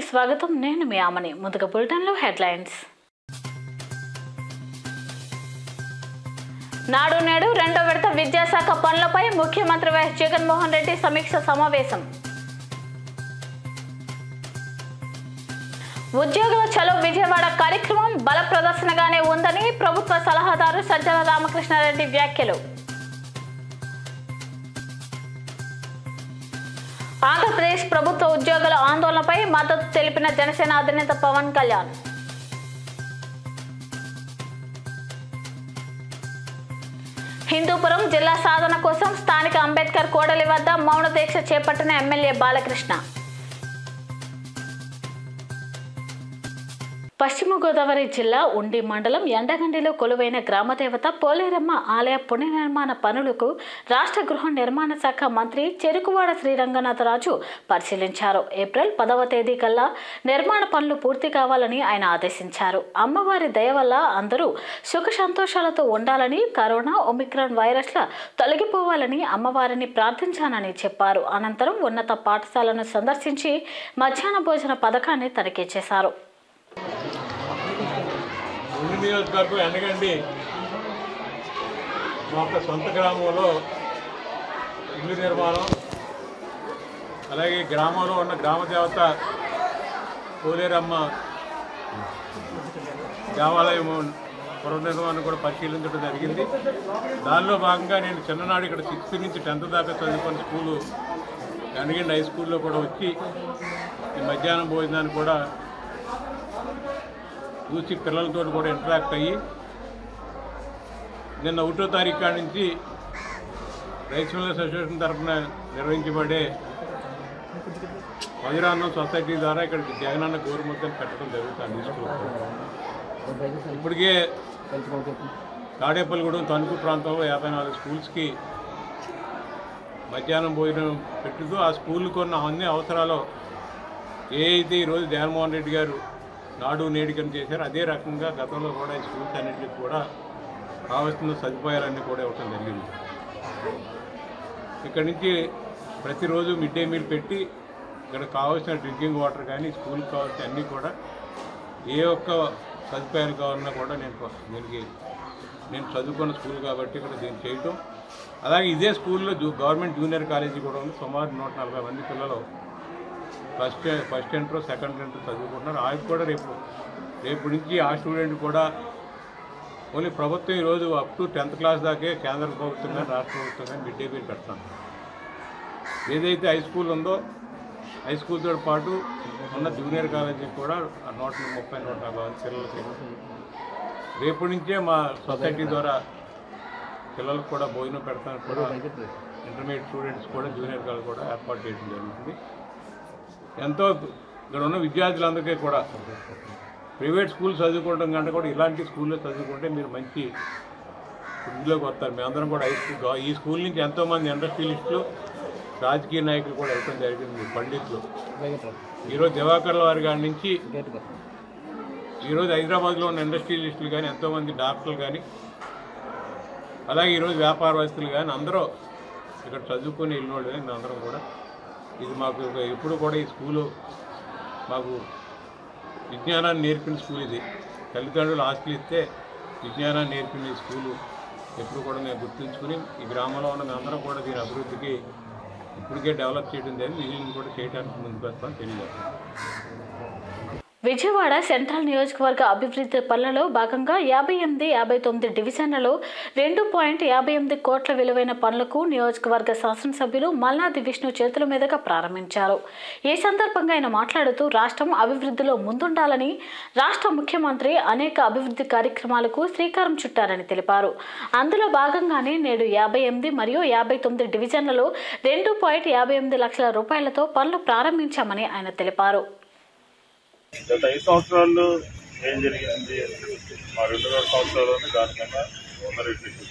స్వాగతం నేను మీ ఆమని ముందుగా బులెటిన్లో హెడ్లైన్స్ నాడు నేడు రెండో విడత విద్యాశాఖ పనులపై ముఖ్యమంత్రి వైఎస్ జగన్మోహన్ రెడ్డి సమీక్ష సమావేశం ఉద్యోగుల చలో విజయవాడ కార్యక్రమం బల ప్రదర్శనగానే ఉందని ప్రభుత్వ సలహాదారు సజ్జల రామకృష్ణారెడ్డి వ్యాఖ్యలు ఆంధ్రప్రదేశ్ ప్రభుత్వ ఉద్యోగుల ఆందోళనపై మద్దతు తెలిపిన జనసేన అధినేత పవన్ కళ్యాణ్ హిందూపురం జిల్లా సాధన కోసం స్థానిక అంబేద్కర్ కోడలి వద్ద మౌన దీక్ష చేపట్టిన ఎమ్మెల్యే బాలకృష్ణ పశ్చిమ గోదావరి జిల్లా ఉండి మండలం ఎండగండిలో కొలువైన గ్రామదేవత పోలేరమ్మ ఆలయ పునర్నిర్మాణ పనులకు రాష్ట్ర గృహ నిర్మాణ శాఖ మంత్రి చెరుకువాడ శ్రీరంగనాథరాజు పరిశీలించారు ఏప్రిల్ పదవ తేదీ కల్లా నిర్మాణ పనులు పూర్తి కావాలని ఆయన ఆదేశించారు అమ్మవారి దయ వల్ల అందరూ సుఖ సంతోషాలతో ఉండాలని కరోనా ఒమిక్రాన్ వైరస్ల తొలగిపోవాలని అమ్మవారిని ప్రార్థించానని చెప్పారు అనంతరం ఉన్నత పాఠశాలను సందర్శించి మధ్యాహ్న భోజన పథకాన్ని తనిఖీ చేశారు ఉండి నియోజకవర్గం ఎండగండి మా యొక్క సొంత గ్రామంలో ఇల్లు నిర్మాణం అలాగే గ్రామంలో ఉన్న గ్రామ దేవత పోలేరమ్మ దేవాలయం పునర్నిర్మాణం కూడా పరిశీలించడం జరిగింది దానిలో భాగంగా నేను చిన్ననాడు ఇక్కడ సిక్స్త్ నుంచి టెన్త్ దాకా చదువుకున్న స్కూలు ఎండగండి హై స్కూల్లో కూడా వచ్చి ఈ మధ్యాహ్నం భోజనాన్ని కూడా చూసి పిల్లలతో కూడా ఇంటరాక్ట్ అయ్యి నిన్న ఒకటో తారీఖు కాడి నుంచి రైస్ మిల్లర్స్ అసోసియేషన్ తరఫున నిర్వహించబడే మధురాన్నం సొసైటీ ద్వారా ఇక్కడ జగనన్న గోరుముద్దలు పెట్టడం జరుగుతుంది ఈ స్కూల్ ఇప్పటికే తాడేపల్లిగూడెం తణుకు ప్రాంతంలో యాభై నాలుగు స్కూల్స్కి మధ్యాహ్నం భోజనం పెట్టుతూ ఆ స్కూల్కి ఉన్న అన్ని అవసరాలు ఏ అయితే ఈరోజు జగన్మోహన్ రెడ్డి గారు నాడు నేడికని చేశారు అదే రకంగా గతంలో కూడా ఈ స్కూల్స్ అన్నింటికి కూడా కావాల్సిన సదుపాయాలన్నీ కూడా ఇవ్వటం జరిగింది ఇక్కడి నుంచి ప్రతిరోజు మిడ్ డే మీల్ పెట్టి ఇక్కడ కావాల్సిన డ్రింకింగ్ వాటర్ కానీ స్కూల్కి కావాల్సిన అన్నీ కూడా ఏ ఒక్క సదుపాయాలు కావాలన్నా కూడా నేను కొ- దీనికి నేను చదువుకున్న స్కూల్ కాబట్టి ఇక్కడ దీన్ని చేయటం అలాగే ఇదే స్కూల్లో జూ గవర్నమెంట్ జూనియర్ కాలేజీ కూడా ఉంది సుమారు నూట నలభై మంది పిల్లలు first first inter second inter చదువుకుంటున్నారు ఆయన కూడా రేపు రేపు నుంచి ఆ స్టూడెంట్ కూడా ఓన్లీ ప్రభుత్వం ఈరోజు అప్ టు టెన్త్ క్లాస్ దాకే కేంద్ర ప్రభుత్వం కానీ రాష్ట్ర ప్రభుత్వం కానీ మిడ్ డే మీల్ పెడతాం ఏదైతే హై స్కూల్ ఉందో హై స్కూల్తో పాటు ఉన్న జూనియర్ కాలేజీకి కూడా ఆ నూట ముప్పై నూట నలభై మంది పిల్లలకి రేపు నుంచే మా సొసైటీ ద్వారా పిల్లలకు కూడా భోజనం పెడతానికి కూడా ఇంటర్మీడియట్ స్టూడెంట్స్ కూడా జూనియర్ కాలేజ్ కూడా ఏర్పాటు చేయడం జరుగుతుంది ఎంతో ఇక్కడ ఉన్న విద్యార్థులందరికీ కూడా ప్రైవేట్ స్కూల్ చదువుకోవడం కంటే కూడా ఇలాంటి స్కూల్లో చదువుకుంటే మీరు మంచి వృద్ధిలోకి వస్తారు మేమందరం కూడా హై స్కూల్ గా- ఈ స్కూల్ నుంచి ఎంతోమంది ఇండస్ట్రియలిస్టులు రాజకీయ నాయకులు కూడా వెళ్ళడం జరిగింది పండితులు ఈరోజు దివాకర్ల వారి గారి నుంచి ఈరోజు హైదరాబాద్లో ఉన్న ఇండస్ట్రియలిస్టులు కానీ ఎంతోమంది డాక్టర్లు కానీ అలాగే ఈరోజు వ్యాపారస్తులు కానీ అందరూ ఇక్కడ చదువుకొని వెళ్ళిన వాళ్ళు కానీ అందరం కూడా ఇది మాకు ఒక- ఎప్పుడు కూడా ఈ స్కూలు మాకు విజ్ఞానాన్ని నేర్పిన స్కూల్ ఇది తల్లిదండ్రులు ఆస్తులు ఇస్తే విజ్ఞానాన్ని నేర్పిన ఈ స్కూలు ఎప్పుడు కూడా మేము గుర్తుంచుకుని ఈ గ్రామంలో ఉన్న మేమందరం కూడా దీని అభివృద్ధికి ఇప్పటికే డెవలప్ చేయడం జరిగింది వీళ్ళని కూడా చేయడానికి ముందుకు వస్తామని తెలియజేస్తాం విజయవాడ సెంట్రల్ నియోజకవర్గ అభివృద్ధి పనులలో భాగంగా యాభై ఎనిమిది యాభై తొమ్మిది డివిజన్లలో రెండు పాయింట్ యాభై ఎనిమిది కోట్ల విలువైన పనులకు నియోజకవర్గ శాసనసభ్యులు మల్నాది విష్ణు చేతుల మీదుగా ప్రారంభించారు ఈ సందర్భంగా ఆయన మాట్లాడుతూ రాష్ట్రం అభివృద్ధిలో ముందుండాలని రాష్ట్ర ముఖ్యమంత్రి అనేక అభివృద్ధి కార్యక్రమాలకు శ్రీకారం చుట్టారని తెలిపారు అందులో భాగంగానే నేడు యాభై ఎనిమిది మరియు యాభై తొమ్మిది డివిజన్లలో రెండు పాయింట్ యాభై ఎనిమిది లక్షల రూపాయలతో పనులు ప్రారంభించామని ఆయన తెలిపారు గత ఐదు సంవత్సరాల్లో ఏం జరిగింది మా రెండు వేల సంవత్సరాల్లోనే దానికన్నా వంద రెట్లు ఎక్కువ.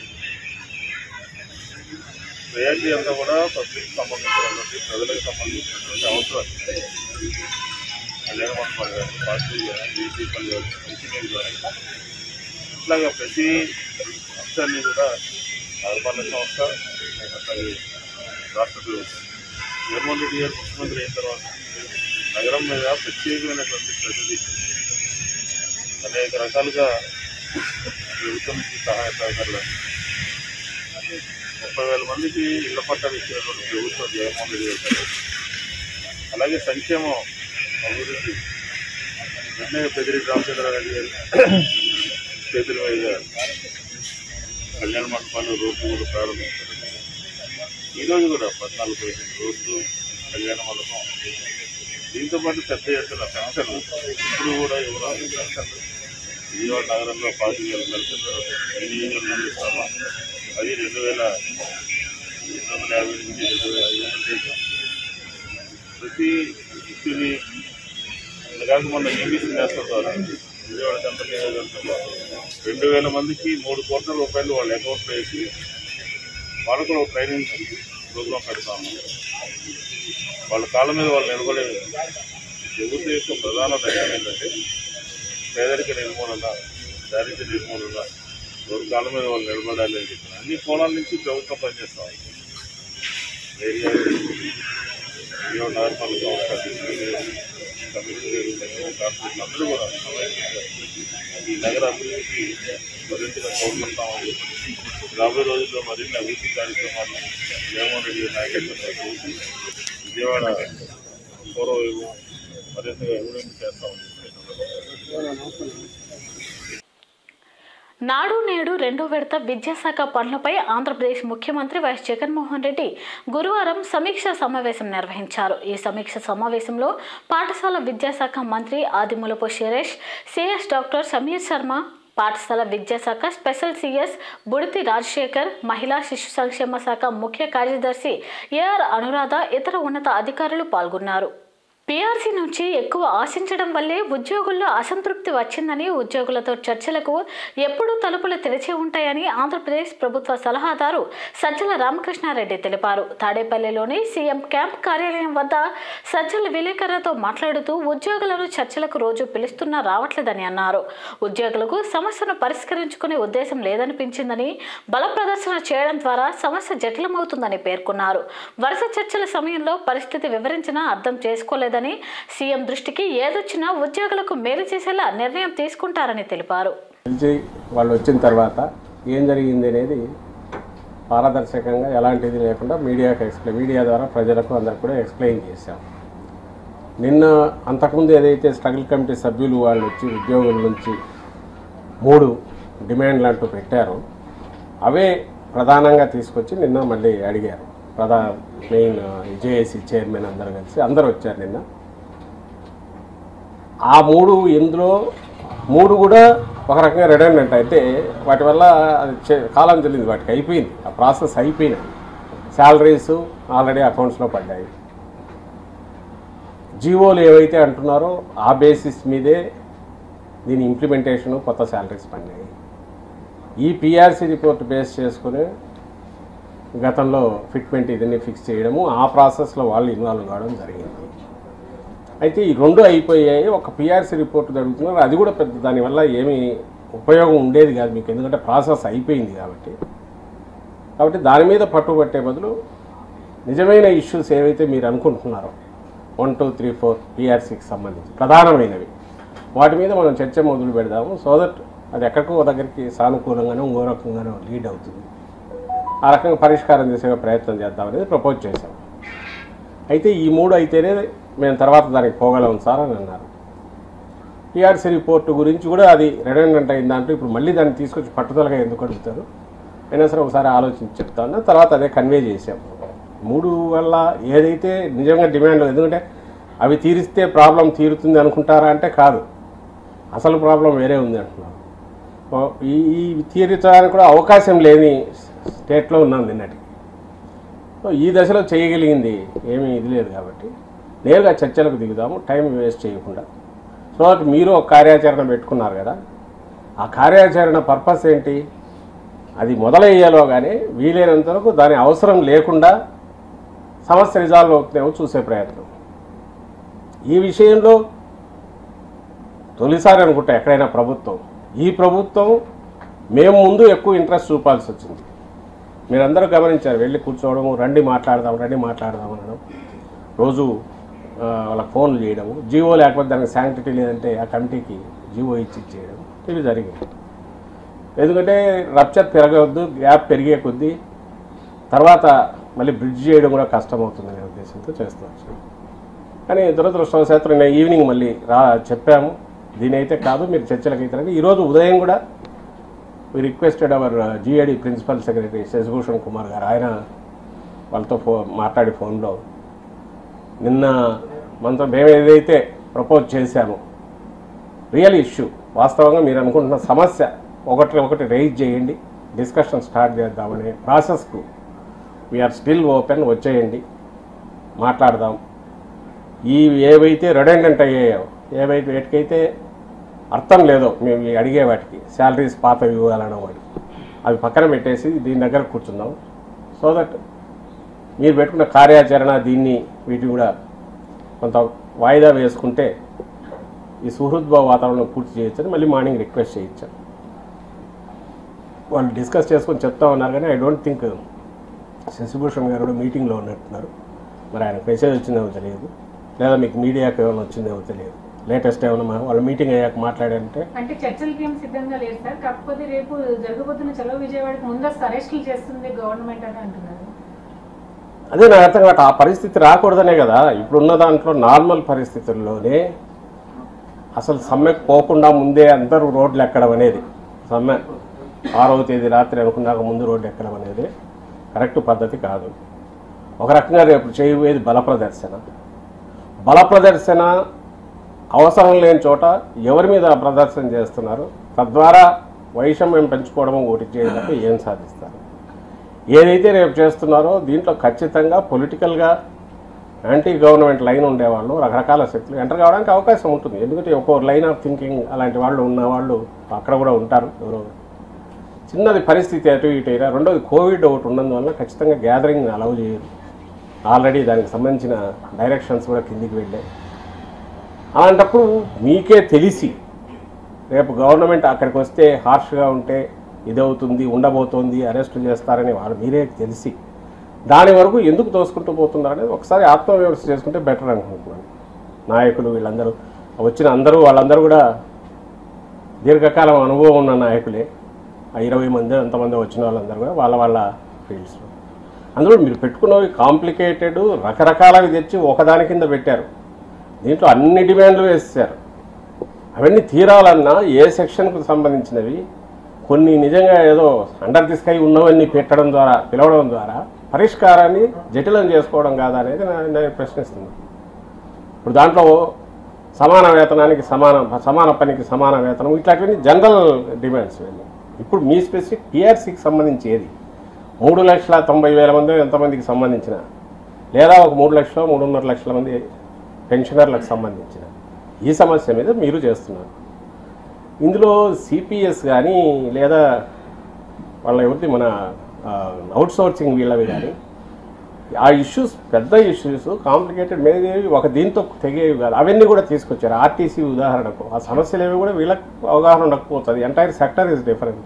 ప్రయారిటీ అంతా కూడా పబ్లిక్ సంబంధించినటువంటి ప్రజలకు సంబంధించినటువంటి అవసరాలు కళ్యాణ మండపాలు కానీ పార్టీలు కానీ బీసీపీలు కానీ ఇంజనీర్లు కానీ ఇట్లాగా ప్రతి అంశాన్ని కూడా నగరపాలక సంస్థ అట్లాగే రాష్ట్ర ప్రభుత్వం జగన్మోహన్ రెడ్డి గారు ముఖ్యమంత్రి అయిన తర్వాత నగరం మీద ప్రత్యేకమైనటువంటి శ్రద్ధ తీసుకుంది అనేక రకాలుగా ప్రభుత్వం నుంచి సహాయ సహకారాలు ముప్పై వేల మందికి ఇళ్ల పట్టాలు ఇచ్చినటువంటి ప్రభుత్వం జగన్మోహన్ రెడ్డి గారు అలాగే సంక్షేమం అభివృద్ధి వెంటనే పెదిరి రామచంద్రారెడ్డి గారు చేతుల మీదుగా కళ్యాణ మండపాలు రోడ్లు కూడా ప్రారంభించారు ఈరోజు కూడా పద్నాలుగు పదిహేను రోజులు కళ్యాణ మండపం దీంతో పాటు పెద్ద ఎత్తున పెన్షన్లు ఇప్పుడు కూడా ఇవ్వడం పెన్షన్లు విజయవాడ నగరంలో పాతి వేల పెన్షన్లు ఈ నియోజకవర్గంలో అందిస్తామా అది రెండు వేల రెండు వందల యాభై నుంచి రెండు వేల ఐదు వందలు చేశాం ప్రతి వ్యక్తిని కాక మొన్న ఈబీసీ నేస్తం ద్వారా విజయవాడ సెంట్రల్ నియోజకవర్గంలో రెండు వేల మందికి మూడు కోట్ల రూపాయలు వాళ్ళ అకౌంట్లో వేసి వాళ్ళకు ఒక ట్రైనింగ్ ప్రోగ్రాం పెడతాము వాళ్ళ కాళ్ళ మీద వాళ్ళు నిలబడే ప్రభుత్వం యొక్క ప్రధాన లక్ష్యం ఏంటంటే పేదరిక నిర్మూలన దారిద్ర్య నిర్మూలన ఎవరి కాళ్ళ మీద వాళ్ళు నిలబడాలి అని చెప్పిన అన్ని కోణాల నుంచి ప్రభుత్వం పనిచేస్తాం ఏరియా విజయవాడ నగరపాలక సంస్థ కమిషనర్ కార్పొరేషన్ అందరూ కూడా సమైక్యంగా ఈ నగర అభివృద్ధికి మరింతగా తోడ్పడతామని రాబోయే రోజుల్లో మరిన్ని అభివృద్ధి కార్యక్రమాలు జగన్మోహన్ రెడ్డి గారి నాయకత్వంలో చేసి విజయవాడ పూర్వవైభవం మరింతగా అభివృద్ధి చేస్తామని చెప్పి నాడు నేడు రెండో విడత విద్యాశాఖ పనులపై ఆంధ్రప్రదేశ్ ముఖ్యమంత్రి వైఎస్ జగన్మోహన్ రెడ్డి గురువారం సమీక్ష సమావేశం నిర్వహించారు ఈ సమీక్ష సమావేశంలో పాఠశాల విద్యాశాఖ మంత్రి ఆదిమూలపు సురేష్ సిఎస్ డాక్టర్ సమీర్ శర్మ పాఠశాల విద్యాశాఖ స్పెషల్ సిఎస్ బుడితి రాజశేఖర్ మహిళా శిశు సంక్షేమ శాఖ ముఖ్య కార్యదర్శి ఏఆర్ అనురాధ ఇతర ఉన్నత అధికారులు పాల్గొన్నారు పీఆర్సీ నుంచి ఎక్కువ ఆశించడం వల్లే ఉద్యోగుల్లో అసంతృప్తి వచ్చిందని ఉద్యోగులతో చర్చలకు ఎప్పుడూ తలుపులు తెరిచి ఉంటాయని ఆంధ్రప్రదేశ్ ప్రభుత్వ సలహాదారు సజ్జల రామకృష్ణారెడ్డి తెలిపారు తాడేపల్లిలోని సీఎం క్యాంప్ కార్యాలయం వద్ద సజ్జల విలేకరులతో మాట్లాడుతూ ఉద్యోగులను చర్చలకు రోజు పిలుస్తున్నా రావట్లేదని అన్నారు ఉద్యోగులకు సమస్యను పరిష్కరించుకునే ఉద్దేశం లేదనిపించిందని బల ప్రదర్శన చేయడం ద్వారా సమస్య జటిలమవుతుందని పేర్కొన్నారు వరుస చర్చల సమయంలో పరిస్థితి వివరించినా అర్థం చేసుకోలేదని సీఎం దృష్టికి ఏదొచ్చినా ఉద్యోగులకు మేలు చేసేలా నిర్ణయం తీసుకుంటారని తెలిపారు పిలిచి వాళ్ళు వచ్చిన తర్వాత ఏం జరిగింది అనేది పారదర్శకంగా ఎలాంటిది లేకుండా మీడియాకి ఎక్స్ప్లెయిన్ మీడియా ద్వారా ప్రజలకు అందరికి కూడా ఎక్స్ప్లెయిన్ చేశాం నిన్న అంతకుముందు ఏదైతే స్ట్రగుల్ కమిటీ సభ్యులు వాళ్ళు వచ్చి ఉద్యోగుల నుంచి మూడు డిమాండ్లు అంటూ పెట్టారో అవే ప్రధానంగా తీసుకొచ్చి నిన్న మళ్ళీ అడిగారు ప్రధా మెయిన్ జేఏసీ చైర్మన్ అందరూ కలిసి అందరూ వచ్చారు నిన్న ఆ మూడు ఇందులో మూడు కూడా ఒక రకంగా రెడెండెంట్ అయితే వాటి వల్ల అది చే- కాలం చెల్లింది వాటికి అయిపోయింది ఆ ప్రాసెస్ అయిపోయినాయి శాలరీస్ ఆల్రెడీ అకౌంట్స్లో పడ్డాయి జీవోలు ఏవైతే అంటున్నారో ఆ బేసిస్ మీదే దీని ఇంప్లిమెంటేషన్ కొత్త శాలరీస్ పడినాయి ఈ పిఆర్సీ రిపోర్ట్ బేస్ చేసుకుని గతంలో ఫిట్మెంట్ ఇదన్నీ ఫిక్స్ చేయడము ఆ ప్రాసెస్లో వాళ్ళు ఇన్వాల్వ్ కావడం జరిగింది అయితే ఈ రెండు అయిపోయాయి ఒక పిఆర్సీ రిపోర్ట్ జరుగుతున్నారు అది కూడా పెద్ద దానివల్ల ఏమీ ఉపయోగం ఉండేది కాదు మీకు ఎందుకంటే ప్రాసెస్ అయిపోయింది కాబట్టి కాబట్టి దాని మీద పట్టుబట్టే బదులు నిజమైన ఇష్యూస్ ఏవైతే మీరు అనుకుంటున్నారో వన్ టూ త్రీ ఫోర్ పిఆర్సీకి సంబంధించి ప్రధానమైనవి వాటి మీద మనం చర్చ మొదలు పెడదాము సో దట్ అది ఎక్కడికో ఒక దగ్గరికి సానుకూలంగానో ఇంకో రకంగానో లీడ్ అవుతుంది ఆ రకంగా పరిష్కారం చేసే ప్రయత్నం చేద్దాం అనేది ప్రపోజ్ చేశాం అయితే ఈ మూడు అయితేనే మేము తర్వాత దానికి పోగలం సార్ అని అన్నారు టీఆర్సీ రిపోర్టు గురించి కూడా అది రెడెండెంట్ అయింది దాంట్లో ఇప్పుడు మళ్ళీ దాన్ని తీసుకొచ్చి పట్టుదలగా ఎందుకు అడుగుతారు అయినా సరే ఒకసారి ఆలోచించి చెప్తాను తర్వాత అదే కన్వే చేసాం మూడు వల్ల ఏదైతే నిజంగా డిమాండ్ ఎందుకంటే అవి తీరిస్తే ప్రాబ్లం తీరుతుంది అనుకుంటారా అంటే కాదు అసలు ప్రాబ్లం వేరే ఉంది అంటున్నారు ఓ, ఈ ఈ తీర్చడానికి కూడా అవకాశం లేని స్టేట్లో ఉన్నాం నిన్నటికి సో ఈ దశలో చేయగలిగింది ఏమీ ఇది లేదు కాబట్టి నేరుగా చర్చలకు దిగుదాము టైం వేస్ట్ చేయకుండా సో దట్ మీరు ఒక కార్యాచరణ పెట్టుకున్నారు కదా ఆ కార్యాచరణ పర్పస్ ఏంటి అది మొదలయ్యేలో కానీ వీలైనంత వరకు దాని అవసరం లేకుండా సమస్య రిజాల్వ్ అవుతుందేమో చూసే ప్రయత్నం ఈ విషయంలో తొలిసారి అనుకుంటా ఎక్కడైనా ప్రభుత్వం ఈ ప్రభుత్వం మేము ముందు ఎక్కువ ఇంట్రెస్ట్ చూపాల్సి వచ్చింది మీరందరూ గమనించారు వెళ్ళి కూర్చోవడం రండి మాట్లాడదాం రండి మాట్లాడదాం అనడం రోజు ఆ, వాళ్ళకి ఫోన్లు చేయడము జీవో లేకపోతే దానికి శాంక్టిటీ లేదంటే ఆ కమిటీకి జీవో ఇచ్చి ఇచ్చేయడం ఇవి జరిగింది ఎందుకంటే రప్చర్ పెరగవద్దు గ్యాప్ పెరిగే కొద్దీ తర్వాత మళ్ళీ బ్రిడ్జ్ చేయడం కూడా కష్టమవుతుందనే ఉద్దేశంతో చేస్తూ వచ్చాం కానీ దురదృష్టవశాత్తు నేను ఈవినింగ్ మళ్ళీ రా చెప్పాము దీని అయితే కాదు మీరు చర్చలకు అయితే ఈరోజు ఉదయం కూడా we requested our GID principal secretary Sasibhushan Kumar గారు ఆయన వాళ్ళతో ఫో మాట్లాడి ఫోన్లో నిన్న మనతో మేము ఏదైతే ప్రపోజ్ చేశామో రియల్ ఇష్యూ వాస్తవంగా మీరు అనుకుంటున్న సమస్య ఒకటి ఒకటి రైజ్ చేయండి డిస్కషన్ స్టార్ట్ చేద్దామనే ప్రాసెస్కు వీఆర్ స్టిల్ ఓపెన్ వచ్చేయండి మాట్లాడదాం ఈ ఏవైతే రెడెండెంట్ అయ్యాయో ఏవైతే వేటికైతే అర్థం లేదో మేము ఈ అడిగే వాటికి శాలరీస్ పాత ఇవ్వాలనో వాటికి అవి పక్కన పెట్టేసి దీని దగ్గర కూర్చుందాం సో దట్ మీరు పెట్టుకున్న కార్యాచరణ దీన్ని వీటిని కూడా కొంత వాయిదా వేసుకుంటే ఈ సుహృద్భావ వాతావరణం పూర్తి చేయొచ్చని మళ్ళీ మార్నింగ్ రిక్వెస్ట్ చేయించాం వాళ్ళు డిస్కస్ చేసుకొని చెప్తా ఉన్నారు కానీ ఐ డోంట్ థింక్ శశిభూషణ్ గారు కూడా మీటింగ్లో ఉన్నట్టున్నారు మరి ఆయనకు మెసేజ్ వచ్చిందేమో తెలియదు లేదా మీకు మీడియాకి ఏమైనా వచ్చిందేమో తెలియదు లేటెస్ట్ ఏమైనా మా- వాళ్ళ మీటింగ్ అయ్యాక మాట్లాడంటే అంటే చర్చలకి ఏం సిద్ధంగా లేదు సార్ కాకపోతే రేపు జరగబోతున్న చలో విజయవాడకి ముందస్తు అరెస్టులు చేస్తుంది గవర్నమెంట్ అని అంటున్నారు అదే నాకు అర్థం కావట్లేదు ఆ పరిస్థితి రాకూడదనే కదా ఇప్పుడున్న దాంట్లో నార్మల్ పరిస్థితుల్లోనే అసలు సమ్మెకు పోకుండా ముందే అందరూ రోడ్లు ఎక్కడం అనేది సమ్మె ఆరవ తేదీ రాత్రి అనుకున్నాక ముందు రోడ్లు ఎక్కడం అనేది కరెక్ట్ పద్ధతి కాదు ఒక రకంగా రేపు చేయబోయేది బల ప్రదర్శన బల ప్రదర్శన అవసరం లేని చోట ఎవరి మీద ప్రదర్శన చేస్తున్నారు తద్వారా వైషమ్యం పెంచుకోవడం ఒకటి చేయడానికి ఏం సాధిస్తారు ఏదైతే రేపు చేస్తున్నారో దీంట్లో ఖచ్చితంగా పొలిటికల్గా యాంటీ గవర్నమెంట్ లైన్ ఉండేవాళ్ళు రకరకాల శక్తులు ఎంటర్ కావడానికి అవకాశం ఉంటుంది ఎందుకంటే ఒక్కో లైన్ ఆఫ్ థింకింగ్ అలాంటి వాళ్ళు ఉన్న వాళ్ళు అక్కడ కూడా ఉంటారు ఎవరో చిన్నది పరిస్థితి అటు ఇటు అయినా రెండోది కోవిడ్ ఒకటి ఉన్నందువల్ల ఖచ్చితంగా గ్యాదరింగ్ అలౌ చేయరు ఆల్రెడీ దానికి సంబంధించిన డైరెక్షన్స్ కూడా కిందికి వెళ్ళాయి అలాంటప్పుడు మీకే తెలిసి రేపు గవర్నమెంట్ అక్కడికి వస్తే హార్ష్గా ఉంటే ఇదవుతుంది ఉండబోతోంది అరెస్ట్ చేస్తారని వాళ్ళు మీరే తెలిసి దాని వరకు ఎందుకు తోసుకుంటూ పోతున్నారనేది ఒకసారి ఆత్మవిమర్శ చేసుకుంటే బెటర్ అనుకుంటున్నాను నాయకులు వీళ్ళందరూ వచ్చిన అందరూ వాళ్ళందరూ కూడా దీర్ఘకాలం అనుభవం ఉన్న నాయకులే ఆ ఇరవై మంది ఎంతమంది వచ్చిన వాళ్ళందరూ కూడా వాళ్ళ వాళ్ళ ఫీల్డ్స్లో అందులో మీరు పెట్టుకున్నవి కాంప్లికేటెడ్ రకరకాలవి తెచ్చి ఒకదాని కింద పెట్టారు దీంట్లో అన్ని డిమాండ్లు వేసేసారు అవన్నీ తీరాలన్నా ఏ సెక్షన్కు సంబంధించినవి కొన్ని నిజంగా ఏదో అండర్ ది స్కై ఉన్నవన్నీ పెట్టడం ద్వారా పిలవడం ద్వారా పరిష్కారాన్ని జటిలం చేసుకోవడం కాదా అనేది నా- నేను ప్రశ్నిస్తున్నాను ఇప్పుడు దాంట్లో సమాన వేతనానికి సమాన సమాన పనికి సమాన వేతనం ఇట్లాంటివన్నీ జనరల్ డిమాండ్స్ ఇవన్నీ ఇప్పుడు మీ స్పెసిఫిక్ పిఆర్సీకి సంబంధించి ఏది మూడు లక్షల తొంభై వేల మంది ఎంతమందికి సంబంధించిన లేదా ఒక మూడు లక్షల మూడున్నర లక్షల మంది పెన్షనర్లకు సంబంధించిన ఈ సమస్య మీద మీరు చేస్తున్నారు ఇందులో సిపిఎస్ కానీ లేదా వాళ్ళ ఎవరిది మన అవుట్ సోర్సింగ్ వీళ్ళవి కానీ ఆ ఇష్యూస్ పెద్ద ఇష్యూస్ కాంప్లికేటెడ్ మేదేవి ఒక దీంతో తెగేవి కాదు అవన్నీ కూడా తీసుకొచ్చారు ఆర్టీసీ ఉదాహరణకు ఆ సమస్యలు ఏవి కూడా వీళ్ళకి అవగాహన ఉండకపోతుంది entire sector is different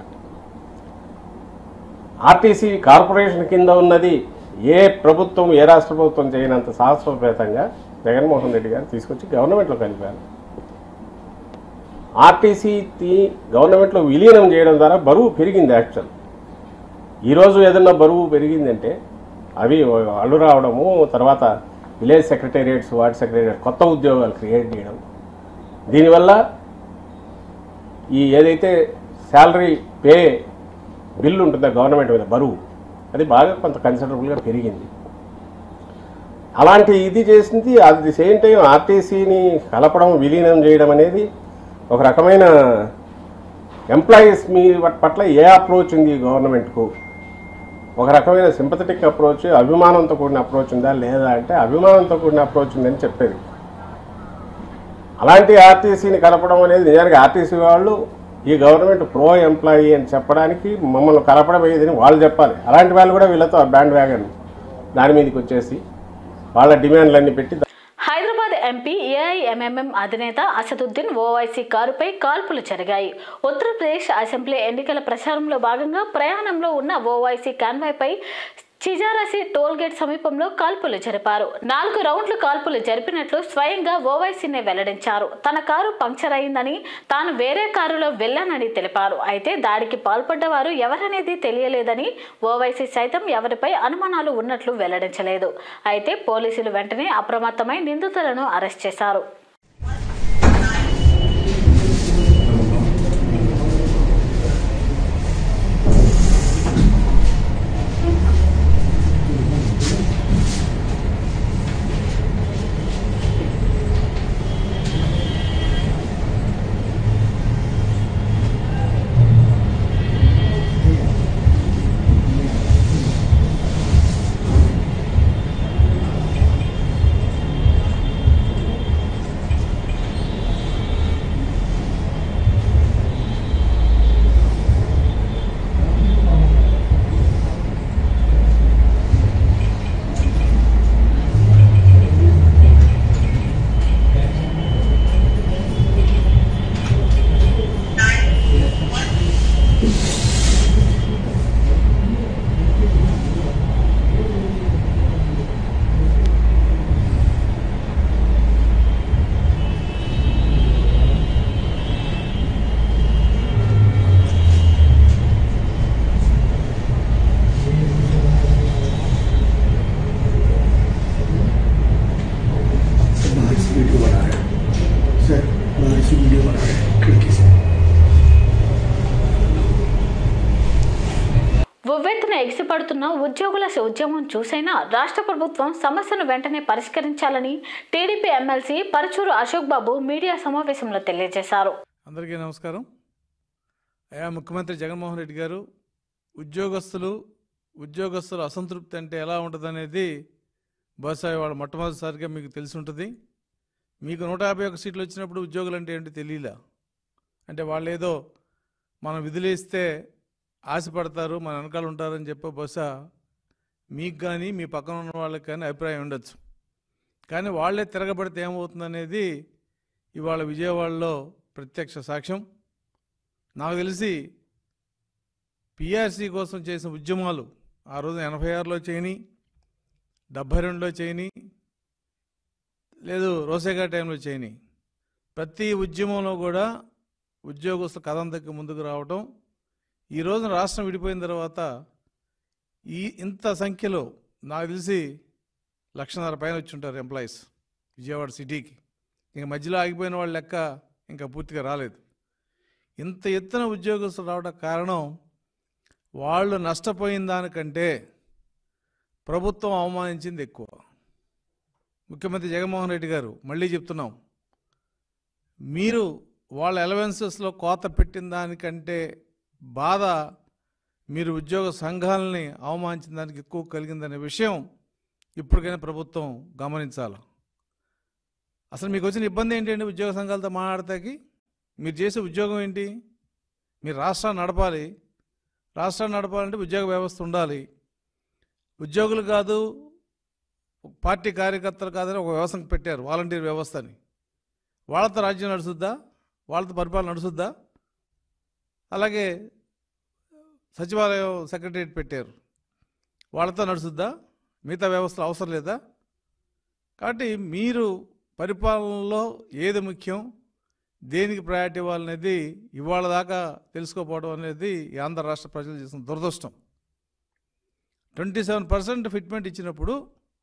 RTC corporation కింద ఉన్నది ఏ ప్రభుత్వం ఏ రాష్ట్ర ప్రభుత్వం చేయనంత సాహసోపేతంగా జగన్మోహన్ రెడ్డి గారు తీసుకొచ్చి గవర్నమెంట్లో కలిపారు ఆర్టీసీ గవర్నమెంట్లో విలీనం చేయడం ద్వారా బరువు పెరిగింది యాక్చువల్ ఈరోజు ఏదన్నా బరువు పెరిగిందంటే అవి అల్లు రావడము తర్వాత విలేజ్ సెక్రటేరియట్స్ వార్డ్ సెక్రటేరియట్ కొత్త ఉద్యోగాలు క్రియేట్ చేయడం దీనివల్ల ఈ ఏదైతే శాలరీ పే బిల్లు ఉంటుందో గవర్నమెంట్ మీద బరువు అది బాగా కొంత కన్సిడరబుల్గా పెరిగింది అలాంటి ఇది చేసింది అట్ ది సేమ్ టైం ఆర్టీసీని కలపడం విలీనం చేయడం అనేది ఒక రకమైన ఎంప్లాయీస్ మీ పట్ల ఏ అప్రోచ్ ఉంది గవర్నమెంట్కు ఒక రకమైన సింపథెటిక్ అప్రోచ్ అభిమానంతో కూడిన అప్రోచ్ ఉందా లేదా అంటే అభిమానంతో కూడిన అప్రోచ్ ఉందని చెప్పేది అలాంటి ఆర్టీసీని కలపడం అనేది నిజానికి ఆర్టీసీ వాళ్ళు ఈ గవర్నమెంట్ ప్రో ఎంప్లాయీ అని చెప్పడానికి మమ్మల్ని కలపడం ఏదని వాళ్ళు చెప్పాలి అలాంటి వాళ్ళు కూడా వీళ్ళతో బ్యాండ్ వ్యాగన్ దాని మీదకి వచ్చేసి వాళ్ళ డిమాండ్లన్నీ పెట్టి హైదరాబాద్ ఎంపీ ఏఐఎంఎంఎం అధినేత అసదుద్దీన్ ఓవైసీ కారుపై కాల్పులు జరిగాయి ఉత్తరప్రదేశ్ అసెంబ్లీ ఎన్నికల ప్రచారంలో భాగంగా ప్రయాణంలో ఉన్న ఓవైసీ కాన్వాయ్పై చిజారసి టోల్ గేట్ సమీపంలో కాల్పులు జరిపారు నాలుగు రౌండ్లు కాల్పులు జరిపినట్లు స్వయంగా ఓవైసీనే వెల్లడించారు తన కారు పంక్చర్ అయిందని తాను వేరే కారులో వెళ్లానని తెలిపారు అయితే దాడికి పాల్పడ్డవారు ఎవరనేది తెలియలేదని ఓవైసీ సైతం ఎవరిపై అనుమానాలు ఉన్నట్లు వెల్లడించలేదు అయితే పోలీసులు వెంటనే అప్రమత్తమై నిందితులను అరెస్ట్ చేశారు बाहर से वीडियो बना रहे हैं सर बाहर से वीडियो बना रहे हैं खिड़की से ఉవ్వెత్తున ఎగిసిపడుతున్న ఉద్యోగుల ఉద్యమం చూసైనా రాష్ట్ర ప్రభుత్వం సమస్యను వెంటనే పరిష్కరించాలని TDP MLC Paruchuri Ashok Babu media సమావేశంలో తెలియజేశారు అందరికీ నమస్కారం అయా ముఖ్యమంత్రి జగన్మోహన్ రెడ్డి గారు ఉద్యోగస్తులు ఉద్యోగస్తుల అసంతృప్తి అంటే ఎలా ఉంటుందనేది బహుశా వాళ్ళు మొట్టమొదటిసారిగా మీకు తెలిసి ఉంటుంది మీకు నూట యాభై ఒక్క సీట్లు వచ్చినప్పుడు ఉద్యోగులు అంటే ఏంటి తెలియలా అంటే వాళ్ళు ఏదో మనం విధులేస్తే ఆశపడతారు మన వెనకాల ఉంటారని చెప్పి బహుశా మీకు కానీ మీ పక్కన ఉన్న వాళ్ళకి కానీ అభిప్రాయం ఉండొచ్చు కానీ వాళ్ళే తిరగబడితే ఏమవుతుందనేది ఇవాళ విజయవాడలో ప్రత్యక్ష సాక్ష్యం నాకు తెలిసి పిఆర్సీ కోసం చేసిన ఉద్యమాలు ఆ రోజు ఎనభై ఆరులో చేయని డెబ్భై రెండులో చేయని లేదు రోసేగా టైంలో చేయని ప్రతి ఉద్యమంలో కూడా ఉద్యోగస్తుల కథం దగ్గర ముందుకు రావటం ఈ రోజున రాష్ట్రం విడిపోయిన తర్వాత ఈ ఇంత సంఖ్యలో నాకు తెలిసి లక్షన్నర పైన వచ్చి ఉంటారు ఎంప్లాయీస్ విజయవాడ సిటీకి ఇంక మధ్యలో ఆగిపోయిన వాళ్ళ లెక్క ఇంకా పూర్తిగా రాలేదు ఇంత ఎత్తున ఉద్యోగస్తులు రావడం కారణం వాళ్ళు నష్టపోయిన దానికంటే ప్రభుత్వం అవమానించింది ఎక్కువ ముఖ్యమంత్రి జగన్మోహన్ రెడ్డి గారు మళ్ళీ చెప్తున్నాం మీరు వాళ్ళ అలవెన్సెస్లో కోత పెట్టిన దానికంటే బాధ మీరు ఉద్యోగ సంఘాలని అవమానించిన దానికి ఎక్కువ కలిగిందనే విషయం ఇప్పటికైనా ప్రభుత్వం గమనించాలి అసలు మీకు వచ్చిన ఇబ్బంది ఏంటండి ఉద్యోగ సంఘాలతో మాట్లాడతాకి మీరు చేసే ఉద్యోగం ఏంటి మీరు రాష్ట్రాన్ని నడపాలి రాష్ట్రాన్ని నడపాలంటే ఉద్యోగ వ్యవస్థ ఉండాలి ఉద్యోగులు కాదు పార్టీ కార్యకర్తలు కాదని ఒక వ్యవస్థను పెట్టారు వాలంటీర్ వ్యవస్థని వాళ్ళతో రాజ్యం నడుచుద్దా వాళ్ళతో పరిపాలన నడుచుద్దా అలాగే సచివాలయం సెక్రటరియట్ పెట్టారు వాళ్ళతో నడుచుద్దా మిగతా వ్యవస్థలు అవసరం లేదా కాబట్టి మీరు పరిపాలనలో ఏది ముఖ్యం దేనికి ప్రయారిటీ ఇవ్వాలనేది ఇవాళ దాకా తెలుసుకోకపోవడం అనేది ఈ ఆంధ్ర రాష్ట్ర ప్రజలు చేసిన దురదృష్టం ట్వంటీ సెవెన్ పర్సెంట్ ఫిట్మెంట్ ఇచ్చినప్పుడు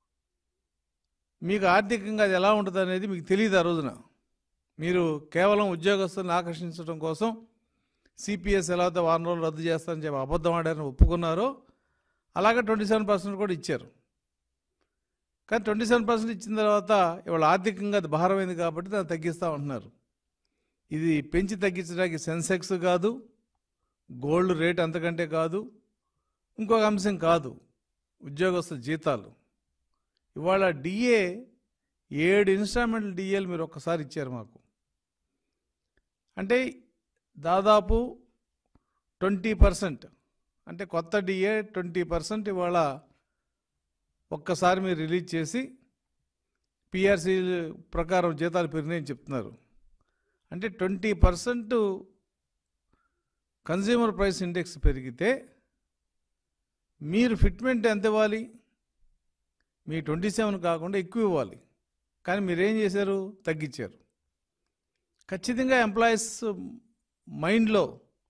మీకు ఆర్థికంగా అది ఎలా ఉంటుంది అనేది మీకు తెలియదు ఆ రోజున మీరు కేవలం ఉద్యోగస్తులను ఆకర్షించడం కోసం సిపిఎస్ ఎలా అయితే వారం రోజులు రద్దు చేస్తారని చెప్పి అబద్ధం ఆడారని ఒప్పుకున్నారో అలాగే ట్వంటీ సెవెన్ పర్సెంట్ కూడా ఇచ్చారు కానీ ట్వంటీ సెవెన్ పర్సెంట్ ఇచ్చిన తర్వాత ఇవాళ ఆర్థికంగా అది భారమైంది కాబట్టి దాన్ని తగ్గిస్తూ ఉంటున్నారు ఇది పెంచి తగ్గించడానికి సెన్సెక్స్ కాదు గోల్డ్ రేట్ అంతకంటే కాదు ఇంకొక అంశం కాదు ఉద్యోగస్తుల జీతాలు ఇవాళ డిఏ ఏడు ఇన్స్టాల్మెంట్ డిఏలు మీరు ఒక్కసారి ఇచ్చారు మాకు అంటే దాదాపు ట్వంటీ పర్సెంట్ అంటే కొత్త డిఏ ట్వంటీ పర్సెంట్ ఇవాళ ఒక్కసారి మీరు రిలీజ్ చేసి పిఆర్సీ ప్రకారం జీతాలు పెరిగినాయని చెప్తున్నారు అంటే twenty percent consumer price index పెరిగితే మీరు ఫిట్మెంట్ ఎంత ఇవ్వాలి మీ ట్వంటీ సెవెన్ కాకుండా ఎక్కువ ఇవ్వాలి కానీ మీరేం చేశారు తగ్గించారు ఖచ్చితంగా ఎంప్లాయీస్ మైండ్లో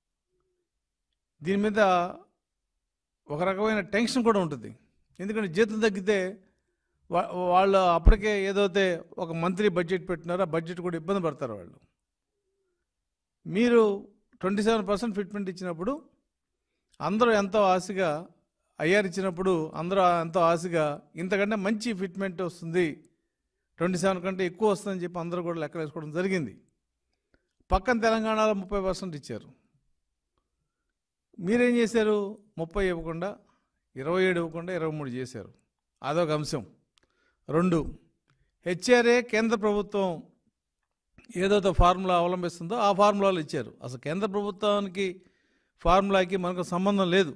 దీని మీద ఒక రకమైన టెన్షన్ కూడా ఉంటుంది ఎందుకంటే జీతం తగ్గితే వా- వాళ్ళు అప్పటికే ఏదైతే ఒక మంత్లీ బడ్జెట్ పెట్టినారో ఆ బడ్జెట్ కూడా ఇబ్బంది పడతారు వాళ్ళు మీరు ట్వంటీ సెవెన్ పర్సెంట్ ఫిట్మెంట్ ఇచ్చినప్పుడు అందరూ ఎంతో ఆశగా ఐఆర్ ఇచ్చినప్పుడు అందరూ ఎంతో ఆశగా ఇంతకంటే మంచి ఫిట్మెంట్ వస్తుంది ట్వంటీ సెవెన్ కంటే ఎక్కువ వస్తుందని చెప్పి అందరూ కూడా లెక్కలు వేసుకోవడం జరిగింది పక్కన తెలంగాణలో ముప్పై పర్సెంట్ ఇచ్చారు మీరేం చేశారు ముప్పై ఇవ్వకుండా ఇరవై ఏడు ఇవ్వకుండా ఇరవై మూడు చేశారు అదొక అంశం రెండు హెచ్ఆర్ఏ కేంద్ర ప్రభుత్వం ఏదైతే ఫార్ములా అవలంబిస్తుందో ఆ ఫార్ములాలు ఇచ్చారు అసలు కేంద్ర ప్రభుత్వానికి ఫార్ములాకి మనకు సంబంధం లేదు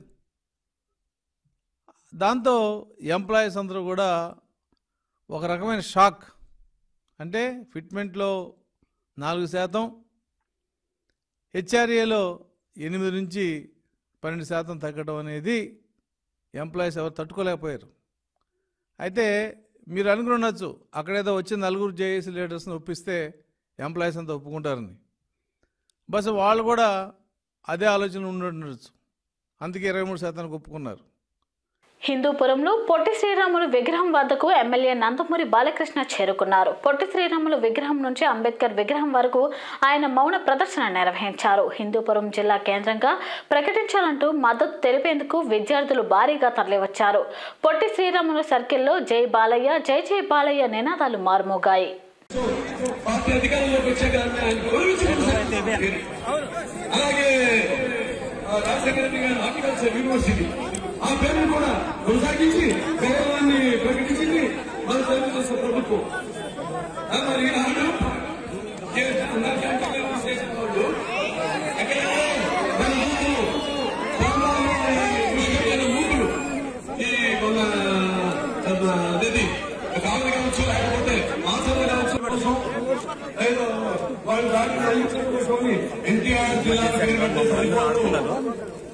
దాంతో ఎంప్లాయీస్ అందరూ కూడా ఒక రకమైన షాక్ అంటే ఫిట్మెంట్లో నాలుగు శాతం హెచ్ఆర్ఏలో ఎనిమిది నుంచి పన్నెండు శాతం తగ్గడం అనేది ఎంప్లాయీస్ ఎవరు తట్టుకోలేకపోయారు అయితే మీరు అనుకుని ఉండొచ్చు అక్కడేదో వచ్చిన నలుగురు జేఏసీ లీడర్స్ని ఒప్పిస్తే ఎంప్లాయీస్ అంతా ఒప్పుకుంటారని బస్ వాళ్ళు కూడా అదే ఆలోచన ఉండి ఉండొచ్చు అందుకే ఇరవై మూడు శాతానికి ఒప్పుకున్నారు హిందూపురంలో పొట్టి శ్రీరాములు విగ్రహం వద్దకు ఎమ్మెల్యే నందమూరి బాలకృష్ణ చేరుకున్నారు పొట్టి శ్రీరాములు విగ్రహం నుంచి అంబేద్కర్ విగ్రహం వరకు ఆయన మౌన ప్రదర్శన నిర్వహించారు హిందూపురం జిల్లా కేంద్రంగా ప్రకటించాలంటూ మద్దతు తెలిపేందుకు విద్యార్థులు భారీగా తరలివచ్చారు పొట్టి శ్రీరాములు సర్కిల్లో జై బాలయ్య జై జై బాలయ్య నినాదాలు మారుమోగాయి పార్టీ అధికారంలోకి వచ్చాక ఆయన గౌరవించుకుంటున్నారు అలాగే ఆ రాజశేఖర రెడ్డి గారి హార్టికల్చర్ యూనివర్సిటీ ఆ పేరును కూడా కొనసాగించి గౌరవాన్ని ప్రకటించింది మన తెలుగుదేశం ప్రభుత్వం ఆ మరి ఈనాడు ఏ అందరికీ అంతగా చేసిన వాళ్ళు ఎక్కడైతే మన యూతులు గ్రామాల్లో కృషి కలిగిన యూతులు ఈ మన అదేది కావాలి కావచ్చు లేకపోతే ఆసన కావచ్చు కోసం ఏదో వాళ్ళు దాన్ని సాధించడం కోసం ఎన్టీఆర్ జిల్లా పేరు పెట్టే సరిపోదు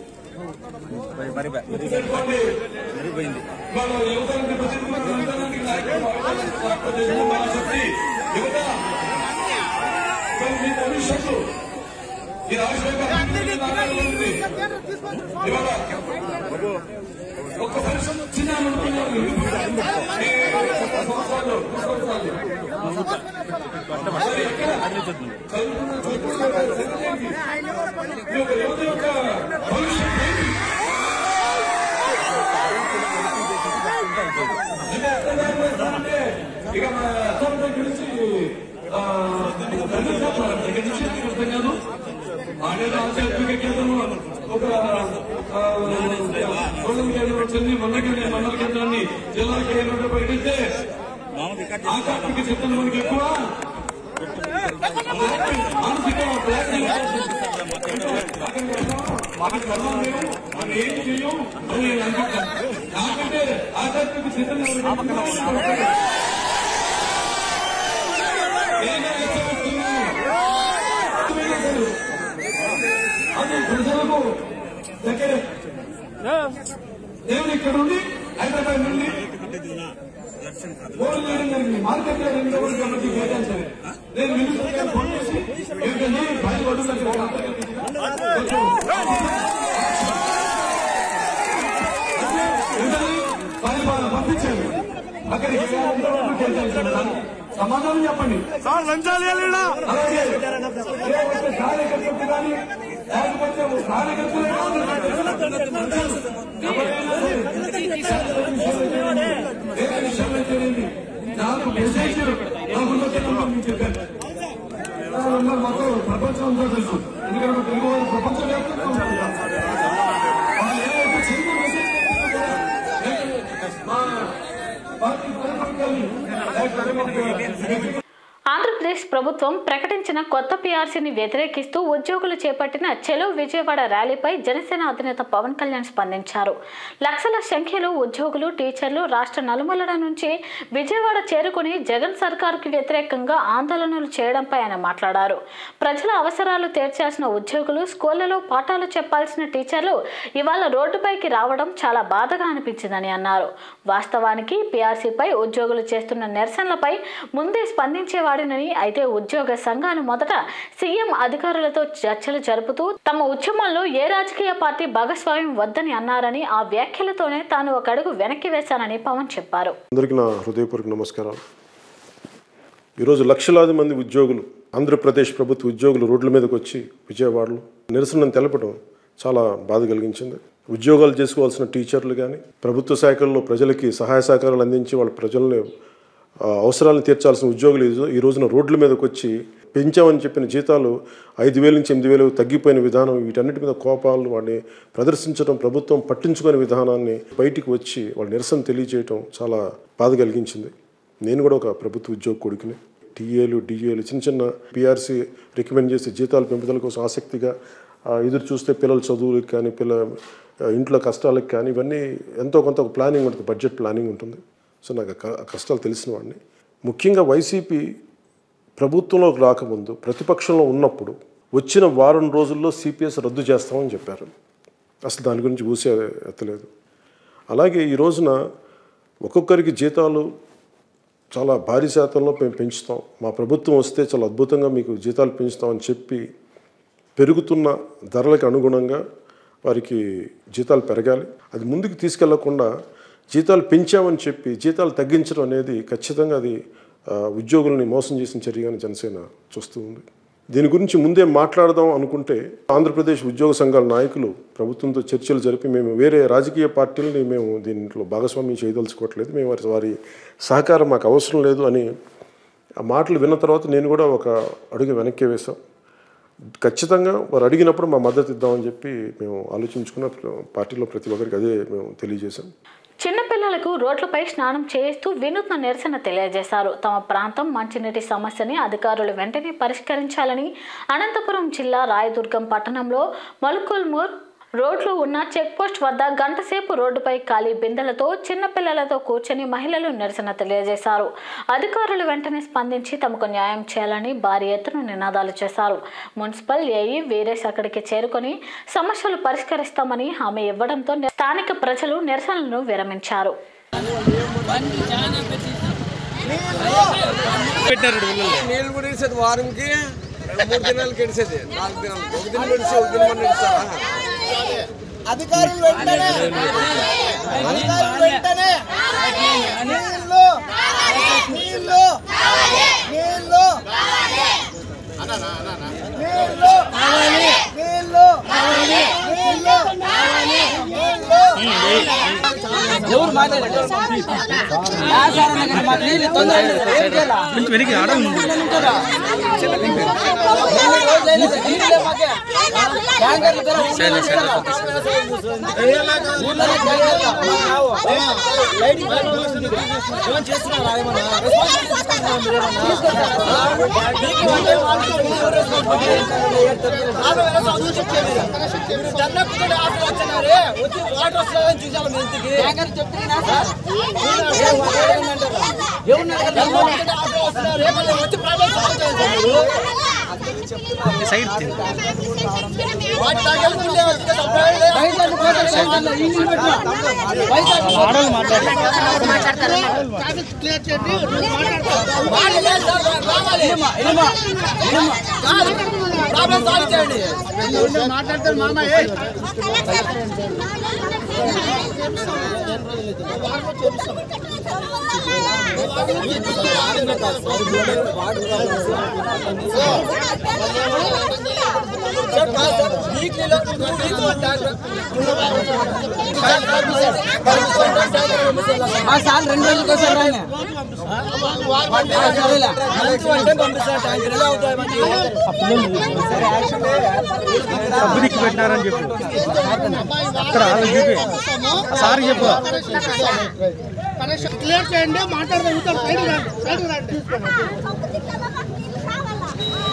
మన యువతరానికి ప్రతినిధులకు యువతరానికి నాయకులు లేకపోతే మన శక్తి యువత మరి మీ భవిష్యత్తు ఈ రాజశేఖర్ ఉంది ఇవాళ ఒక్క పరిశ్రమ చిన్న అనుకున్నారు సంవత్సరాలు సంవత్సరాలు మరి ఎక్కడ? చదువుకున్న చదువుకున్న చదివేది. ఈ యొక్క యువత యొక్క భవిష్యత్తు ఏంటి? అంటే ఎక్కడ దారిపోతుందంటే ఇక మన అసెంబ్లీ గురించి ఆ, తండ్రి చెప్పాలి. ఇక్కడ నుంచి ఎందుకు అర్థం కాదు ఆడేదో ఆధ్యాత్మిక కేంద్రం ఒక ఆ, సోషల్ కేంద్రం వచ్చింది మండలి మండల కేంద్రాన్ని జిల్లా కేంద్రంలో ప్రకటిస్తే ఆధ్యాత్మిక చిత్రం మనకి ఎక్కువ మానసిక మాకు కర్మం లేవు మనం ఏం చెయ్యం అని నేను అనుకుంటాను నాకంటే ఆధ్యాత్మిక చిత్రం అది ప్రజలకు దగ్గర దేవుడు ఇక్కడ నుండి హైదరాబాద్ నుండి ఓటు వేయడం జరిగింది మార్కెట్ లో రెండు ఓటు కమిటీ కేటాయించారు నేను మినిస్టర్ గారు ఫోన్ చేసి ఏంటంటే పది ఓటు పది పంపించారు అక్కడికి కేటాయించారు దానికి సమాధానం చెప్పండి అలాగే ఏ ఒక్క కార్యకర్తకు కానీ లేకపోతే ఓ కార్యకర్తలే ఎవరైనా సరే ఏ విషయం అయితేనేమి నాకు మెసేజ్ నా ముందుకెళ్ళమని నేను చెప్పాను ఆ, మరి మాకు ప్రపంచం అంతా తెలుసు ఎందుకంటే మా తెలుగు వాళ్ళు ప్రపంచ వ్యాప్తంగా ఉంటారు వాళ్ళు ఏవైతే చిన్న మెసేజ్ మా పార్టీ కార్యకర్తలు లేకపోతే మాకు ఆంధ్రప్రదేశ్ ప్రభుత్వం ప్రభుత్వం ప్రకటించిన కొత్త పీఆర్సీని వ్యతిరేకిస్తూ ఉద్యోగులు చేపట్టిన చెలో విజయవాడ ర్యాలీపై జనసేన అధినేత పవన్ కళ్యాణ్ స్పందించారు లక్షల సంఖ్యలో ఉద్యోగులు టీచర్లు రాష్ట్ర నలుమూలల నుంచి విజయవాడ చేరుకుని జగన్ సర్కారుకి వ్యతిరేకంగా ఆందోళనలు చేయడంపై ఆయన మాట్లాడారు ప్రజల అవసరాలు తీర్చాల్సిన ఉద్యోగులు స్కూళ్లలో పాఠాలు చెప్పాల్సిన టీచర్లు ఇవాళ రోడ్డుపైకి రావడం చాలా బాధగా అనిపించిందని అన్నారు వాస్తవానికి పీఆర్సీపై ఉద్యోగులు చేస్తున్న నిరసనలపై ముందే స్పందించేవాడినని అయితే ఉద్యోగ సంఘాలు మొదట సీఎం అధికారులతో చర్చలు జరుపుతూ తమ ఉద్యమంలో ఏ రాజకీయ పార్టీ భాగస్వామ్యం వద్దని అన్నారని ఆ వ్యాఖ్యలతోనే తాను ఒక అడుగు వెనక్కి వేశానని పవన్ చెప్పారు అందరికీ నా హృదయపూర్వక నమస్కారాలు ఈరోజు లక్షలాది మంది ఉద్యోగులు ఆంధ్రప్రదేశ్ ప్రభుత్వ ఉద్యోగులు రోడ్ల మీదకి వచ్చి విజయవాడలో నిరసనను తెలపడం చాలా బాధ కలిగించింది ఉద్యోగాలు చేసుకోవాల్సిన టీచర్లు కానీ ప్రభుత్వ శాఖల్లో ప్రజలకి సహాయ సహకారాలు అందించి వాళ్ళ ప్రజల్ని ఆ, అవసరాలను తీర్చాల్సిన ఉద్యోగులు ఈ రో- ఈ రోజున రోడ్ల మీదకి వచ్చి పెంచామని చెప్పిన జీతాలు ఐదు వేల నుంచి ఎనిమిది వేలు తగ్గిపోయిన విధానం వీటన్నిటి మీద కోపాలు వాడిని ప్రదర్శించడం ప్రభుత్వం పట్టించుకునే విధానాన్ని బయటికి వచ్చి వాళ్ళ నిరసన తెలియజేయడం చాలా బాధ కలిగించింది నేను కూడా ఒక ప్రభుత్వ ఉద్యోగ కొడుకుని టీఏలు డిఏలు చిన్న చిన్న పిఆర్సీ రికమెండ్ చేసే జీతాల పెంపుదల కోసం ఆసక్తిగా ఆ, ఎదురు చూస్తే పిల్లల చదువులకు కానీ పిల్ల ఆ, ఇంట్లో కష్టాలకు కానీ ఇవన్నీ ఎంతో కొంత ఒక ప్లానింగ్ ఉంటుంది బడ్జెట్ ప్లానింగ్ ఉంటుంది సో నాకు ఆ క- ఆ కష్టాలు తెలిసిన వాడిని ముఖ్యంగా వైసీపీ ప్రభుత్వంలోకి రాకముందు ప్రతిపక్షంలో ఉన్నప్పుడు వచ్చిన వారం రోజుల్లో సిపిఎస్ రద్దు చేస్తామని చెప్పారు అసలు దాని గురించి ఊసే ఎత్తలేదు అలాగే ఈ రోజున ఒక్కొక్కరికి జీతాలు చాలా భారీ శాతంలో మేము పెంచుతాం మా ప్రభుత్వం వస్తే చాలా అద్భుతంగా మీకు జీతాలు పెంచుతామని చెప్పి పెరుగుతున్న ధరలకు అనుగుణంగా వారికి జీతాలు పెరగాలి అది ముందుకు తీసుకెళ్లకుండా జీతాలు పెంచామని చెప్పి జీతాలు తగ్గించడం అనేది ఖచ్చితంగా అది ఆ, ఉద్యోగుల్ని మోసం చేసిన చర్యగానే జనసేన చూస్తూ ఉంది దీని గురించి ముందే మాట్లాడదాం అనుకుంటే ఆంధ్రప్రదేశ్ ఉద్యోగ సంఘాల నాయకులు ప్రభుత్వంతో చర్చలు జరిపి మేము వేరే రాజకీయ పార్టీలని మేము దీంట్లో భాగస్వామ్యం చేయదలుచుకోవట్లేదు మేము వారి వారి సహకారం మాకు అవసరం లేదు అని ఆ మాటలు విన్న తర్వాత నేను కూడా ఒక అడుగు వెనక్కి వేశాం ఖచ్చితంగా వారు అడిగినప్పుడు మా మద్దతు ఇద్దామని చెప్పి మేము ఆలోచించుకున్న పార్టీలో ప్రతి ఒక్కరికి అదే మేము తెలియజేశాం చిన్నపిల్లలకు రోడ్లపై స్నానం చేయిస్తూ వినూత్న నిరసన తెలియజేశారు తమ ప్రాంతం మంచినీటి సమస్యని అధికారులు వెంటనే పరిష్కరించాలని అనంతపురం జిల్లా రాయదుర్గం పట్టణంలో మలుకుల్మూర్ రోడ్లు ఉన్న చెక్ పోస్ట్ వద్ద గంటసేపు రోడ్డుపై ఖాళీ బిందెలతో చిన్నపిల్లలతో కూర్చొని మహిళలు నిరసన తెలియజేశారు అధికారులు వెంటనే స్పందించి తమకు న్యాయం చేయాలని భారీ ఎత్తున నినాదాలు చేశారు మున్సిపల్ ఏఈ వీరేష్ అక్కడికి చేరుకొని సమస్యలు పరిష్కరిస్తామని హామీ ఇవ్వడంతో స్థానిక ప్రజలు నిరసనలను విరమించారు నీళ్ళు కూడా ఇడిసేది వారంకి మూడు దినాలకి ఇడిసేది నాలుగు దినాలకి ఒక దినం ఇడిసి ఒక దినం అన్న ఇడిస్తారా అధికారులు వెంటనే అధికారులు వెంటనే నీళ్ళు నీళ్ళు నీళ్ళు నీళ్ళు నీళ్ళు ఎవరు మాట్లాడారు వెనక్కి ఆడ మాట్లాడతారు మామ సార్ రెండు రోజులకి ఒకసారి రాయన పబ్లిక్ పెట్టినారని చెప్పు అక్కడ చెప్పి సార్ చెప్పు క్లియర్ చేయండి మాట్లాడదాం సైడ్ రండి సైడ్ రండి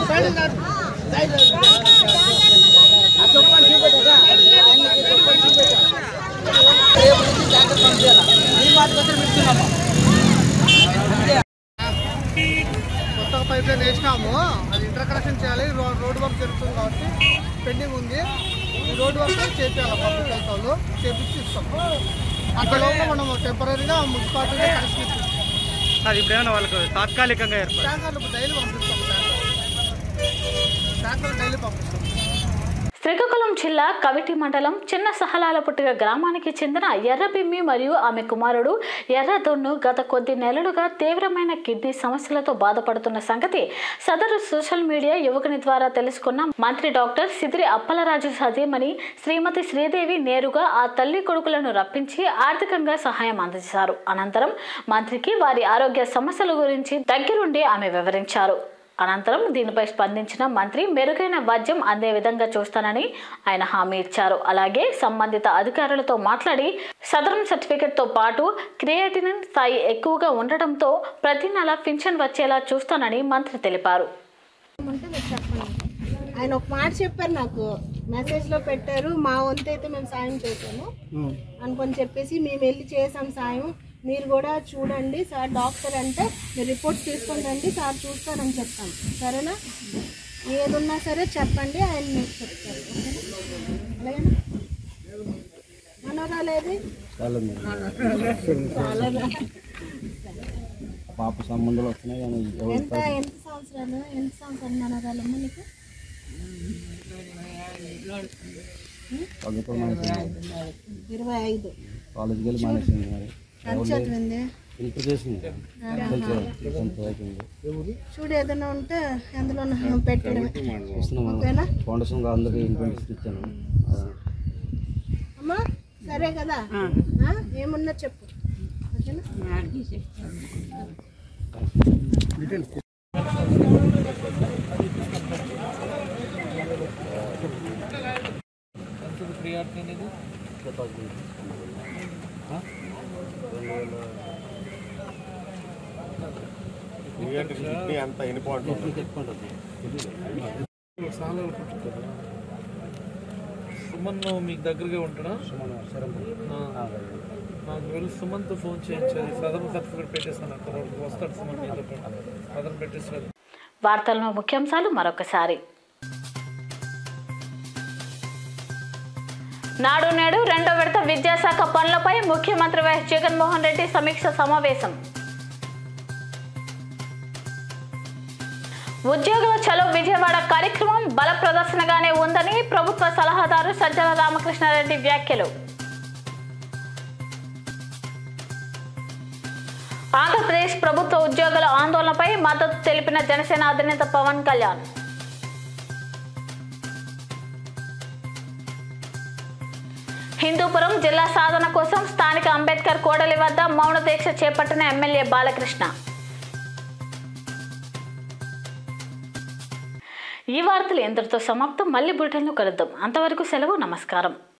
కొత్తగా పైప్ లైన్ వేసినాము అది ఇంటర్ కనెక్షన్ చేయాలి రో- రోడ్ వర్క్ జరుగుతుంది కాబట్టి పెండింగ్ ఉంది ఈ రోడ్ వర్క్ చేపించాలి పబ్లిక్ హెల్త్ వాళ్ళు చేపించి ఇస్తాం అంతలోపు మనం టెంపరీగా మున్సిపాలిటీలో కనెక్షన్ ఇస్తాం సార్ ఇప్పుడు ఏమైనా వాళ్ళకు తాత్కాలికంగా ఏర్పడి ట్యాంకర్లు డైలీ పంపిస్తాం ట్యాంకర్ ట్యాంకర్లు డైలీ పంపిస్తాం శ్రీకాకుళం జిల్లా కవిటి మండలం చిన్న సహలాలపుట్టిగ గ్రామానికి చెందిన ఎర్రబిమ్మి మరియు ఆమె కుమారుడు ఎర్రదొన్ను గత కొద్ది నెలలుగా తీవ్రమైన కిడ్నీ సమస్యలతో బాధపడుతున్న సంగతి సదరు సోషల్ మీడియా యువకుని ద్వారా తెలుసుకున్న మంత్రి డాక్టర్ సిదిరి అప్పలరాజు సతీమణి శ్రీమతి శ్రీదేవి నేరుగా ఆ తల్లి కొడుకులను రప్పించి ఆర్థికంగా సహాయం అందజేశారు అనంతరం మంత్రికి వారి ఆరోగ్య సమస్యల గురించి దగ్గరుండి ఆమె వివరించారు అనంతరం దీనిపై స్పందించిన మంత్రి మెరుగైన వైద్యం అందే విధంగా చూస్తానని ఆయన హామీ ఇచ్చారు అలాగే సంబంధిత అధికారులతో మాట్లాడి సదరం సర్టిఫికెట్తో పాటు క్రియేటినిన్ స్థాయి ఎక్కువగా ఉండటంతో ప్రతి నెల పింఛన్ వచ్చేలా చూస్తానని మంత్రి తెలిపారు ఉంటే మీరు చెప్పండి ఆయన ఒక మాట చెప్పారు నాకు మెసేజ్ లో పెట్టారు మా వంతు అయితే మేము సాయం చేసాము అనుకొని చెప్పేసి మేము వెళ్ళి చేసాం సాయం మీరు కూడా చూడండి సార్ డాక్టర్ అంటే మీరు రిపోర్ట్స్ తీసుకొని రండి సార్ చూస్తారని చెప్తాం సరేనా ఏదున్నా సరే చెప్పండి ఆయన మీకు చెప్తారు ఓకేనా? అలాగేనా మనోరాలేది చాలా పాప సంబంధాలు వస్తున్నాయి కానీ ఎంత ఎంత సంవత్సరాలు ఎంత సంవత్సరాలు మనోరాలమ్మ నీకు చదువుకోవడం మానేసింది ఇరవై ఐదు కాలేజీకి వెళ్ళి మానేసింది మరి ఎంత చదివింది ఇంటర్ చేసింది టెన్త్ అయిపోయింది చూడు ఏదైనా ఉంటే అందులో పెట్టడమే ఇస్తున్నాం ఓకేనా ఫౌండేషన్ అందరికీ ఇంట్రెస్ట్ ఇచ్చాను అమ్మా సరే కదా ఆ? ఏమున్నా చెప్పు ఓకేనా అంత ఎన్ని పాయింట్లు సుమన్ మీకు దగ్గరగా ఉంటాడా ఆ. నాకు వెళ్ళి సుమన్తో ఫోన్ చేయించాలి సదరన్ సర్టిఫికేట్ పెట్టేస్తాను అక్కడ వాడికి వస్తాడు సుమన్ మీతో పాటు సదరన్ పెట్టేసారు వార్తలను ముఖ్యాంశాలు మరొకసారి నాడు నేడు రెండో విడత విద్యాశాఖ పనులపై ముఖ్యమంత్రి వైఎస్ జగన్మోహన్ రెడ్డి సమీక్ష సమావేశం ఉద్యోగుల చలో విజయవాడ కార్యక్రమం బల ప్రదర్శనగానే ఉందని ప్రభుత్వ సలహాదారు సజ్జల రామకృష్ణారెడ్డి వ్యాఖ్యలు ఆంధ్రప్రదేశ్ ప్రభుత్వ ఉద్యోగుల ఆందోళనపై మద్దతు తెలిపిన జనసేన అధినేత పవన్ కళ్యాణ్ హిందూపురం జిల్లా సాధన కోసం స్థానిక అంబేద్కర్ కోడలి వద్ద మౌన దీక్ష చేపట్టిన ఎమ్మెల్యే బాలకృష్ణ ఈ వార్తలు ఎందరితో సమాప్తం మళ్ళీ బులెటిన్లో కలుద్దాం అంతవరకు సెలవు నమస్కారం